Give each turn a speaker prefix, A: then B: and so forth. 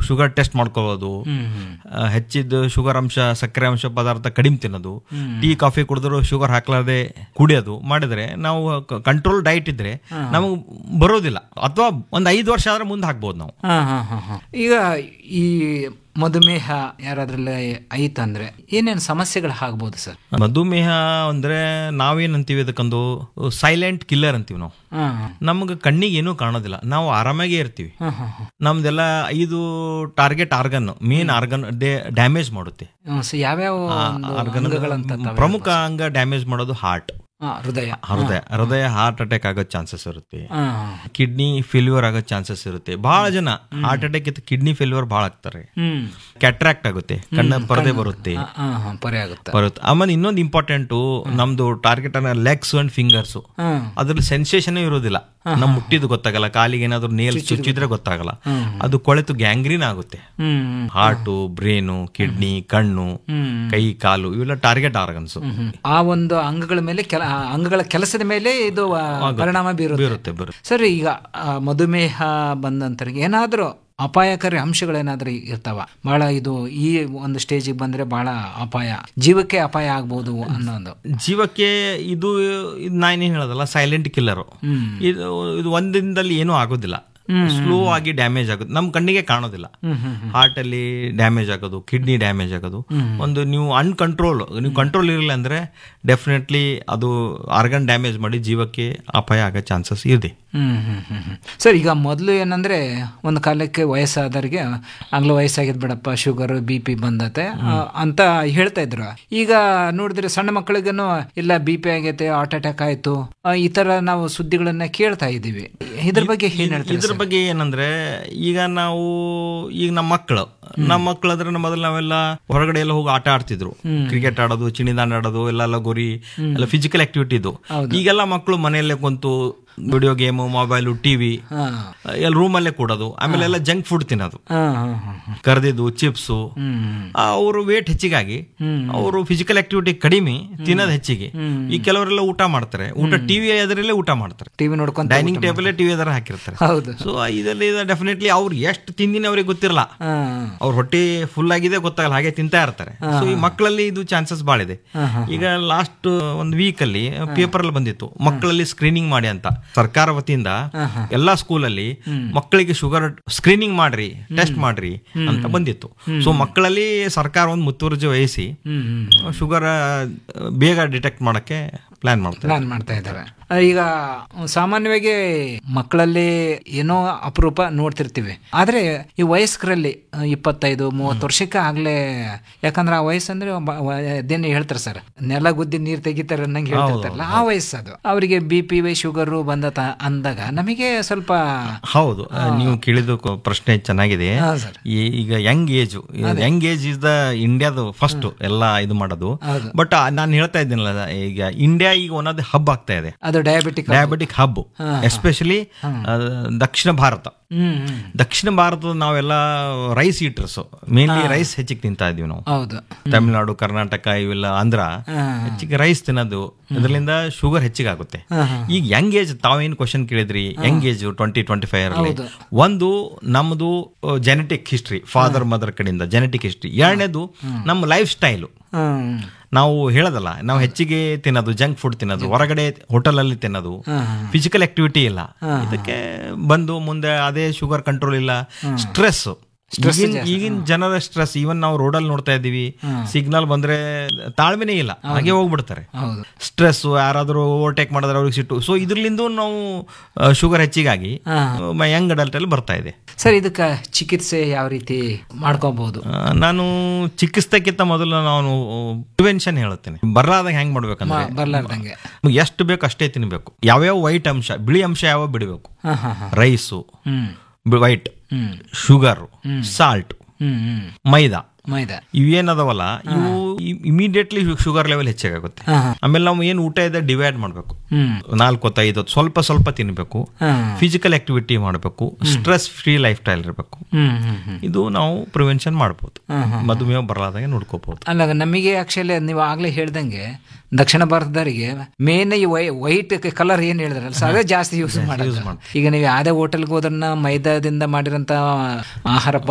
A: Sugar test ಮಾಡ್ಕೊಳ್ಳೋದು ಆ, ಹೆಚ್ಚಿದ ಶುಗರ್ ಅಂಶ ಸಕ್ಕರೆ ಅಂಶ ಪದಾರ್ಥ ಕಡಿಮೆ ತಿನ್ನೋದು ಟೀ ಕಾಫಿ ಕುಡಿದ್ರು ಶುಗರ್ ಹಾಕ್ಲಾರ್ದೆ ಕುಡಿಯೋದು ಮಾಡಿದ್ರೆ ನಾವು ಕಂಟ್ರೋಲ್ ಡೈಟ್ ಇದ್ರೆ ನಮಗೆ ಬರೋದಿಲ್ಲ ಅಥವಾ ಒಂದ್ ಐದು ವರ್ಷ ಆದ್ರೆ ಮುಂದೆ ಹಾಕ್ಬೋದು ನಾವು
B: ಹಾ ಹಾ ಹಾ ಹಾ ಈಗ ಈ ಮಧುಮೇಹ ಯಾರಾದ್ರಲ್ಲಿ ಐತಂದ್ರೆ ಏನೇನು ಸಮಸ್ಯೆಗಳು ಆಗ್ಬೋದು ಸರ್
A: ಮಧುಮೇಹ ಅಂದ್ರೆ ನಾವೇನ್ ಅಂತೀವಿ ಅದಕ್ಕೊಂದು ಸೈಲೆಂಟ್ ಕಿಲ್ಲರ್ ಅಂತೀವಿ ನಾವು
B: ಹಾ
A: ನಮ್ಗೆ ಕಣ್ಣಿಗೆ ಏನೂ ಕಾಣೋದಿಲ್ಲ ನಾವು ಆರಾಮಾಗೇ ಇರ್ತೀವಿ
B: ಹಾ ಹಾ ಹಾ
A: ನಮ್ದೆಲ್ಲ ಐದು target organ main organ damage ಮಾಡುತ್ತೆ
B: ಹ್ಮ್, ಸೊ ಯಾವ್ಯಾವ ಒಂದು
A: ಆರ್ಗನ್
B: ಅಂಗಗಳಂತ ತಾವು
A: ಪ್ರಮುಖ ಅಂಗ ಡ್ಯಾಮೇಜ್ ಮಾಡೋದು ಹಾರ್ಟ್
B: ಹಾ, ಹೃದಯ
A: ಹೃದಯ ಹೃದಯ ಹಾರ್ಟ್ ಅಟ್ಯಾಕ್ ಆಗೋ ಚಾನ್ಸಸ್ ಇರುತ್ತೆ
B: ಹಾ ಹಾ.
A: ಕಿಡ್ನಿ ಫೇಲ್ಯೂರ್ ಆಗೋ ಚಾನ್ಸಸ್ ಇರುತ್ತೆ ಬಹಳ ಜನ ಹಾರ್ಟ್ ಅಟ್ಯಾಕ್ ಇತ್ತು ಕಿಡ್ನಿ ಫೇಲ್ಯೂರ್ ಬಹಳ ಆಗ್ತಾರೆ
B: ಹ್ಮ್
A: ಕ್ಯಾಟ್ರಾಕ್ಟ್ ಆಗುತ್ತೆ ಕಣ್ಣ ಪರದೆ ಬರುತ್ತೆ
B: ಹಾ, ಹಾ ಹಾ ಪರಿ ಆಗುತ್ತೆ
A: ಬರುತ್ತೆ ಆಮೇಲೆ ಇನ್ನೊಂದು ಇಂಪಾರ್ಟೆಂಟು ನಮ್ದು ಟಾರ್ಗೆಟ್ ಅನ್ನ ಲೆಗ್ಸ್ ಅಂಡ್ ಫಿಂಗರ್ಸ್
B: ಹಾ
A: ಅದ್ರಲ್ಲಿ ಸೆನ್ಸೇಷನ್ ಇರೋದಿಲ್ಲ ನಮ್ ಮುಟ್ಟಿದ್ದು ಗೊತ್ತಾಗಲ್ಲ ಕಾಲಿಗೆ ಏನಾದ್ರು ನೇಲ್ ಚುಚ್ಚಿದ್ರೆ ಗೊತ್ತಾಗಲ್ಲ ಅದು ಕೊಳೆತು ಗ್ಯಾಂಗ್ರೀನ್ ಆಗುತ್ತೆ
B: ಹ್ಮ್
A: ಹಾರ್ಟು ಬ್ರೇನು ಕಿಡ್ನಿ ಕಣ್ಣು
B: ಹ್ಮ್
A: ಕೈ ಕಾಲು ಇವೆಲ್ಲ ಟಾರ್ಗೆಟ್ ಆರ್ಗನ್ಸ್
B: ಹ್ಮ್. ಆ ಒಂದು ಅಂಗಗಳ ಮೇಲೆ ಕೆಲ ಆ ಅಂಗಗಳ ಕೆಲಸದ ಮೇಲೆ ಇದು ಆ, ಪರಿಣಾಮ ಬೀರುತ್ತೆ
A: ಬರುತ್ತೆ ಬರುತ್ತೆ
B: ಸರ್ ಈಗ ಆ, ಮಧುಮೇಹ ಬಂದಂತರಿಗೆ ಏನಾದರೂ ಅಪಾಯಕಾರಿ ಅಂಶಗಳೇನಾದ್ರೂ ಇರ್ತಾವ ಬಹಳ ಇದು ಈ ಒಂದು ಸ್ಟೇಜಿಗೆ ಬಂದ್ರೆ ಬಹಳ ಅಪಾಯ ಜೀವಕ್ಕೆ ಅಪಾಯ ಆಗ್ಬೋದು ಅನ್ನೋದು
A: ಜೀವಕ್ಕೆ ಇದು ಇದು ನಾನೇನು ಹೇಳೋದಲ್ಲ ಸೈಲೆಂಟ್ ಕಿಲ್ಲರು
B: ಹ್ಮ್
A: ಇದು ಇದು ಒಂದಿನದಲ್ಲಿ ಏನೂ ಆಗೋದಿಲ್ಲ ಸ್ಲೋ ಆಗಿ ಡ್ಯಾಮೇಜ್ ಆಗುತ್ತೆ ನಮ್ಮ ಕಣ್ಣಿಗೆ ಕಾಣೋದಿಲ್ಲ
B: ಹ್ಮ್ ಹ್ಮ್
A: ಹಾರ್ಟ್ ಅಲ್ಲಿ ಡ್ಯಾಮೇಜ್ ಆಗೋದು ಕಿಡ್ನಿ ಡ್ಯಾಮೇಜ್ ಆಗೋದು ಒಂದು ನೀವು ಅನ್ಕಂಟ್ರೋಲ್ ನೀವು ಕಂಟ್ರೋಲ್ ಇರಲಿಲ್ಲ ಅಂದ್ರೆ ಡೆಫಿನೆಟ್ಲಿ ಅದು ಆರ್ಗನ್ ಡ್ಯಾಮೇಜ್ ಮಾಡಿ ಜೀವಕ್ಕೆ ಅಪಾಯ ಆಗೋ ಚಾನ್ಸಸ್ ಇದೆ
B: ಹ್ಮ್ ಹ್ಮ್ ಹ್ಮ್ ಹ್ಮ್. ಸರ್ ಈಗ ಮೊದಲು ಏನಂದ್ರೆ ಒಂದು ಕಾಲಕ್ಕೆ ವಯಸ್ಸಾದವ್ರಿಗೆ ಆಗ್ಲೂ ವಯಸ್ಸಾಗಿದ್ ಬಿಡಪ್ಪ ಶುಗರ್ ಬಿ ಪಿ ಬಂದತೆ ಆ, ಅಂತ ಹೇಳ್ತಾ ಇದ್ರು ಈಗ ನೋಡಿದ್ರೆ ಸಣ್ಣ ಮಕ್ಕಳಿಗೇನು ಇಲ್ಲ ಬಿ ಪಿ ಆಗೈತೆ ಹಾರ್ಟ್ ಅಟ್ಯಾಕ್ ಆಯ್ತು ಆ, ಈ ತರ ನಾವು ಸುದ್ದಿಗಳನ್ನ ಕೇಳ್ತಾ ಇದ್ದೀವಿ ಇದ್ರ ಬಗ್ಗೆ ಏನ್ ಹೇಳ್ತೀರಿ
A: ಇದ್ರ ಬಗ್ಗೆ ಏನಂದ್ರೆ ಈಗ ನಾವು ಈಗ ನಮ್ಮ ಮಕ್ಕಳು ನಮ್ಮ ಮಕ್ಕಳು ಅಂದ್ರೆ ಮೊದಲು ನಾವೆಲ್ಲ ಹೊರಗಡೆ ಎಲ್ಲ ಹೋಗಿ ಆಟ ಆಡ್ತಿದ್ರು ಕ್ರಿಕೆಟ್ ಆಡೋದು ಚಿಣಿದಾಂಡ್ ಆಡೋದು ಎಲ್ಲ ಲಗೋರಿ ಎಲ್ಲ ಫಿಸಿಕಲ್ ಆಕ್ಟಿವಿಟಿ ಇದು ಈಗೆಲ್ಲ ಮಕ್ಕಳು ಮನೆಯಲ್ಲೇ ಕುಂತು ವಿಡಿಯೋ ಗೇಮು ಮೊಬೈಲು ಟಿವಿ
B: ಹಾ
A: ಎಲ್ಲ ರೂಮಲ್ಲೇ ಕೂಡೋದು ಆಮೇಲೆ ಎಲ್ಲ ಜಂಕ್ ಫುಡ್ ತಿನ್ನೋದು
B: ಹಾ ಹಾ ಹಾ ಹಾ.
A: ಕರ್ದಿದ್ದು ಚಿಪ್ಸು
B: ಹ್ಮ್
A: ಅವರು ವೇಟ್ ಹೆಚ್ಚಿಗಾಗಿ ಅವರು ಫಿಸಿಕಲ್ ಆಕ್ಟಿವಿಟಿ ಕಡಿಮೆ ತಿನ್ನೋದು ಹೆಚ್ಚಿಗೆ ಈ ಕೆಲವರೆಲ್ಲ ಊಟ ಮಾಡ್ತಾರೆ ಊಟ ಟಿವಿ ಎದುರಲ್ಲೇ ಊಟ ಮಾಡ್ತಾರೆ
B: ಟಿವಿ ನೋಡ್ಕೊಂತ
A: ಡೈನಿಂಗ್ ಟೇಬಲ್ ಟಿವಿ ಎದುರ ಹಾಕಿರ್ತಾರೆ
B: ಹೌದು
A: ಸೊ ಇದರಲ್ಲಿ ಡೆಫಿನೆಟ್ಲಿ ಅವ್ರು ಎಷ್ಟು ತಿಂದಿನ ಅವ್ರಿಗೆ ಗೊತ್ತಿರಲ್ಲ
B: ಹಾ
A: ಅವ್ರ ಹೊಟ್ಟೆ ಫುಲ್ ಆಗಿದೆ ಗೊತ್ತಾಗಲ್ಲ ಹಾಗೆ ತಿಂತಾ ಇರ್ತಾರೆ ಸೊ ಈ ಮಕ್ಕಳಲ್ಲಿ ಇದು ಚಾನ್ಸಸ್ ಭಾಳ ಇದೆ ಈಗ ಲಾಸ್ಟ್ ಒಂದು ವೀಕ್ ಅಲ್ಲಿ ಪೇಪರ್ ಅಲ್ಲಿ ಬಂದಿತ್ತು ಮಕ್ಕಳಲ್ಲಿ ಸ್ಕ್ರೀನಿಂಗ್ ಮಾಡಿ ಅಂತ ಸರ್ಕಾರ ವತಿಯಿಂದ ಎಲ್ಲಾ ಸ್ಕೂಲಲ್ಲಿ ಮಕ್ಕಳಿಗೆ ಶುಗರ್ ಸ್ಕ್ರೀನಿಂಗ್ ಮಾಡ್ರಿ ಟೆಸ್ಟ್ ಮಾಡ್ರಿ ಅಂತ ಬಂದಿತ್ತು ಸೊ ಮಕ್ಕಳಲ್ಲಿ ಸರ್ಕಾರ ಒಂದು ಮುತುವರ್ಜಿ ವಹಿಸಿ
B: ಹ್ಮ್ ಹ್ಮ್
A: ಶುಗರ್ ಬೇಗ ಡಿಟೆಕ್ಟ್ ಮಾಡಕ್ಕೆ ಪ್ಲಾನ್ ಮಾಡ್ತಾರೆ
B: ಪ್ಲಾನ್ ಮಾಡ್ತಾ ಇದ್ದಾವೆ ಆ, ಈಗ ಸಾಮಾನ್ಯವಾಗಿ ಮಕ್ಕಳಲ್ಲಿ ಏನೋ ಅಪರೂಪ ನೋಡ್ತಿರ್ತೀವಿ ಆದ್ರೆ ಈ ವಯಸ್ಕರಲ್ಲಿ ಆ, ಇಪ್ಪತ್ತೈದು ಮೂವತ್ತು ವರ್ಷಕ್ಕೆ ಆಗ್ಲೇ ಯಾಕಂದ್ರೆ ಆ ವಯಸ್ಸಂದ್ರೆ ಬ- ವ- ಅದೇನು ಹೇಳ್ತಾರೆ ಸರ್ ನೆಲ ಗುದ್ದಿ ನೀರ್ ತೆಗಿತಾರೆ ಅನ್ನಂಗೆ ಹೇಳ್ತಿರ್ತಾರಲ್ಲ ಆ ವಯಸ್ಸದು ಅವರಿಗೆ ಬಿ ಪಿ ವೈ ಶುಗರು ಬಂದ ತ- ಅಂದಾಗ ನಮಗೆ ಸ್ವಲ್ಪ
A: ಹೌದು ನೀವು ಕೇಳಿದ ಕ- ಪ್ರಶ್ನೆ ಚೆನ್ನಾಗಿದೆ
B: ಹಾ ಸರ್
A: ಈ- ಈಗ young age young age is the ಇಂಡಿಯಾದ ಫಸ್ಟ್ ಎಲ್ಲ ಇದು ಮಾಡೋದು
B: ಹೌದು.
A: ಬಟ್ ನಾನು ಹೇಳ್ತಾ ಇದ್ದೀನಲ್ಲ ಈಗ ಇಂಡಿಯಾ ಈಗ ಒಂದೊಂದು ಹಬ್ ಆಗ್ತಾ ಇದೆ
B: ಅದು ಡಯಾಬಿಟಿಕ್
A: ಡಯಾಬಿಟಿಕ್ ಹಬ್ ಎಸ್ಪೆಷಲಿ ದಕ್ಷಿಣ ಭಾರತ
B: ಹ್ಮ್ ಹ್ಮ್.
A: ದಕ್ಷಿಣ ಭಾರತದ ನಾವೆಲ್ಲ ರೈಸ್ ಈಟರ್ಸ್ ಮೇನ್ಲಿ ರೈಸ್ ಹೆಚ್ಚಿಗೆ ತಿಂತಾ ಇದೀವಿ ನಾವು
B: ಹೌದು
A: ತಮಿಳುನಾಡು ಕರ್ನಾಟಕ ಇವೆಲ್ಲ ಆಂಧ್ರ
B: ಹಾ.
A: ಹೆಚ್ಚಿಗೆ ರೈಸ್ ತಿನ್ನೋದು ಇದರಿಂದ ಶುಗರ್ ಹೆಚ್ಚಿಗೆ ಆಗುತ್ತೆ ಈಗ ಯಂಗ್ ಏಜ್ ತಾವೇನು ಕ್ವಶನ್ ಕೇಳಿದ್ರಿ young age twenty twenty five ಅಲ್ಲಿ ಒಂದು ನಮ್ದು ಜೆನೆಟಿಕ್ ಹಿಸ್ಟ್ರಿ ಫಾದರ್ ಮದರ್ ಕಡೆಯಿಂದ ಜೆನೆಟಿಕ್ ಹಿಸ್ಟ್ರಿ ಎರಡನೇದು ನಮ್ಮ ಲೈಫ್ ಸ್ಟೈಲು
B: ಹ್ಮ್
A: ನಾವು ಹೇಳೋದಲ್ಲ ನಾವು ಹೆಚ್ಚಿಗೆ ತಿನ್ನೋದು ಜಂಕ್ ಫುಡ್ ತಿನ್ನೋದು ಹೊರಗಡೆ ಹೋಟೆಲ್ ಅಲ್ಲಿ ತಿನ್ನೋದು ಫಿಸಿಕಲ್ ಆಕ್ಟಿವಿಟಿ ಇಲ್ಲ ಇದಕ್ಕೆ ಬಂದು ಮುಂದೆ ಅದೇ ಶುಗರ್ ಕಂಟ್ರೋಲ್ ಇಲ್ಲ ಸ್ಟ್ರೆಸ್ ಈಗಿನ ಈಗಿನ ಜನರ ಸ್ಟ್ರೆಸ್ ಈವನ್ ನಾವು ರೋಡಲ್ಲಿ ನೋಡ್ತಾ ಇದ್ದೀವಿ ಸಿಗ್ನಲ್ ಬಂದ್ರೆ ತಾಳ್ಮೆನೇ ಇಲ್ಲ ಹಾಗೆ ಹೋಗ್ಬಿಡ್ತಾರೆ
B: ಹೌದು
A: ಸ್ಟ್ರೆಸ್ ಯಾರಾದರೂ ಓವರ್ಟೇಕ್ ಮಾಡಿದ್ರೆ ಅವ್ರಿಗೆ ಸಿಟ್ಟು ಸೊ ಇದ್ರಲಿಂದ ನಾವು ಶುಗರ್ ಹೆಚ್ಚಿಗಾಗಿ ಯಂಗ್ ಅಡಲ್ಟ್ ಅಲ್ಲಿ ಬರ್ತಾ ಇದೆ
B: ಸರ್ ಇದಕ್ಕೆ ಚಿಕಿತ್ಸೆ ಯಾವ ರೀತಿ ಮಾಡ್ಕೋಬಹುದು
A: ಆ, ನಾನು ಚಿಕಿತ್ಸೆಕ್ಕಿಂತ ಮೊದಲು ನಾನು ಪ್ರಿವೆನ್ಷನ್ ಹೇಳುತ್ತೇನೆ ಬರಲಾದಾಗ ಹೆಂಗ್ ಮಾಡ್ಬೇಕಂದ್ರೆ
B: ಬರ್ಲಾರ್ದಂಗೆ
A: ನಮ್ಗೆ ಎಷ್ಟು ಬೇಕು ಅಷ್ಟೇ ತಿನ್ಬೇಕು ಯಾವ್ಯಾವ ವೈಟ್ ಅಂಶ ಬಿಳಿ ಅಂಶ ಯಾವ ಬಿಡಬೇಕು
B: ಹಾ ಹಾ ಹಾ
A: ರೈಸು
B: ಹ್ಮ್
A: ವೈಟ್
B: ಹ್ಮ್
A: ಶುಗರ್ ಸಾಲ್ಟ್
B: ಹ್ಮ್ ಹ್ಮ್
A: ಮೈದಾ
B: ಮೈದಾ
A: ಇವೇನದವಲ್ಲ ಇವು ಇಮಿಡಿಯೇಟ್ಲಿ ಶುಗರ್ ಲೆವೆಲ್ ಹೆಚ್ಚಾಗುತ್ತೆ
B: ಹಾ ಹಾ
A: ಆಮೇಲೆ ನಾವು ಏನು ಊಟ ಇದೆ ಡಿವೈಡ್ ಮಾಡಬೇಕು
B: ಹ್ಮ್
A: ನಾಲ್ಕು ಹೊತ್ತು ಐದು ಹೊತ್ತು ಸ್ವಲ್ಪ ಸ್ವಲ್ಪ ತಿನ್ಬೇಕು
B: ಹಾ
A: ಫಿಸಿಕಲ್ ಆಕ್ಟಿವಿಟಿ ಮಾಡಬೇಕು ಸ್ಟ್ರೆಸ್ ಫ್ರೀ ಲೈಫ್ ಸ್ಟೈಲ್ ಇರಬೇಕು
B: ಹ್ಮ್ ಹ್ಮ್ ಹ್ಮ್
A: ಇದು ನಾವು ಪ್ರಿವೆನ್ಷನ್ ಮಾಡ್ಬೋದು
B: ಹಾ, ಹಾ.
A: ಮಧುಮೇಹ ಬರಲಾದಂಗೆ ನೋಡ್ಕೋಬಹುದು
B: ಅಲ್ಲ ನಮಗೆ ಆಕ್ಚುಲಿ ನೀವು ಆಗ್ಲೇ ಹೇಳ್ದಂಗೆ ದಕ್ಷಿಣ ಭಾರತದವರಿಗೆ ಮೇನ್ ಈ ವೈಟ್ ಕಲರ್ ಏನ್ ಹೇಳಿದ್ರಲ್ಲ ಸೊ ಅದೇ ಜಾಸ್ತಿ ಯೂಸ್ ಮಾಡೋದು ಈಗ ನೀವು ಯಾವುದೇ ಹೋಟೆಲ್ಗೆ ಹೋದ್ರನ್ನ ಮೈದಾದಿಂದ ಮಾಡಿರಂತ ಆಹಾರ